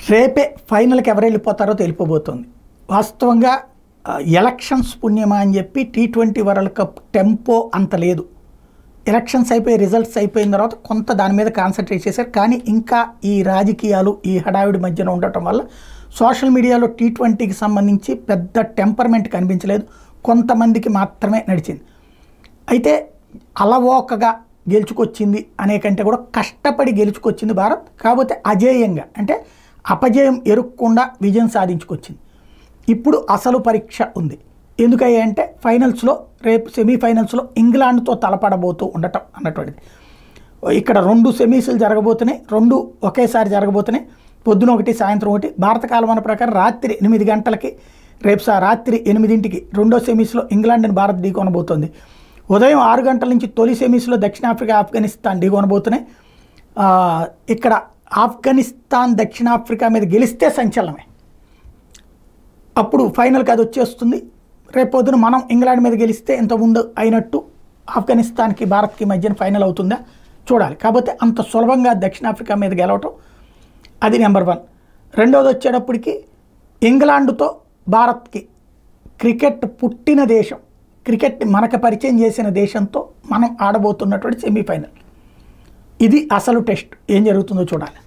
రేపే ఫైనల్కి ఎవరు వెళ్ళిపోతారో తెలిపోబోతోంది వాస్తవంగా ఆ, ఎలక్షన్స్ పుణ్యమా అని చెప్పి T twenty world cup tempo అంత లేదు ఎలక్షన్స్ అయిపోయి రిజల్ట్స్ అయిపోయిన తర్వాత కొంత దాని మీద కాన్సన్ట్రేట్ చేశారు కానీ ఇంకా ఈ రాజకీయాలు ఈ హడావిడి మధ్యన ఉండటం వల్ల సోషల్ మీడియాలో టీ ట్వంటీకి సంబంధించి పెద్ద టెంపర్మెంట్ కనిపించలేదు కొంతమందికి మాత్రమే నడిచింది అయితే అలవోకగా గెలుచుకొచ్చింది అనే కంటే కూడా కష్టపడి గెలుచుకొచ్చింది భారత్ కాకపోతే అజేయంగా అంటే అపజయం ఎరుక్కుండా విజయం సాధించుకొచ్చింది ఇప్పుడు అసలు పరీక్ష ఉంది ఎందుకయ్యా అంటే ఫైనల్స్లో రేపు సెమీఫైనల్స్లో ఇంగ్లాండ్తో తలపడబోతూ ఉండటం అన్నటువంటిది ఇక్కడ రెండు సెమీస్లు జరగబోతున్నాయి రెండు ఒకేసారి జరగబోతున్నాయి పొద్దున ఒకటి సాయంత్రం ఒకటి భారత కాలమాన ప్రకారం రాత్రి ఎనిమిది గంటలకి రేపు సా రాత్రి ఎనిమిదింటికి రెండో సెమీస్లో ఇంగ్లాండ్ని భారత్ ఢీకొనబోతోంది ఉదయం ఆరు గంటల నుంచి తొలి సెమీస్లో దక్షిణాఫ్రికా ఆఫ్ఘనిస్తాన్ ఢీకొనబోతున్నాయి ఆ, ఇక్కడ ఆఫ్ఘనిస్తాన్ దక్షిణాఫ్రికా మీద గెలిస్తే సంచలనమే అప్పుడు ఫైనల్కి అది వచ్చేస్తుంది రేపు పొద్దున మనం ఇంగ్లాండ్ మీద గెలిస్తే ఇంతకుముందు అయినట్టు ఆఫ్ఘనిస్తాన్కి భారత్కి మధ్యన ఫైనల్ అవుతుందా చూడాలి కాకపోతే అంత సులభంగా దక్షిణాఫ్రికా మీద గెలవటం అది నెంబర్ వన్ రెండోది వచ్చేటప్పటికి ఇంగ్లాండ్తో భారత్కి క్రికెట్ పుట్టిన దేశం క్రికెట్ మనకు పరిచయం చేసిన దేశంతో మనం ఆడబోతున్నటువంటి సెమీఫైనల్ ఇది అసలు టెస్ట్ ఏం జరుగుతుందో చూడాలి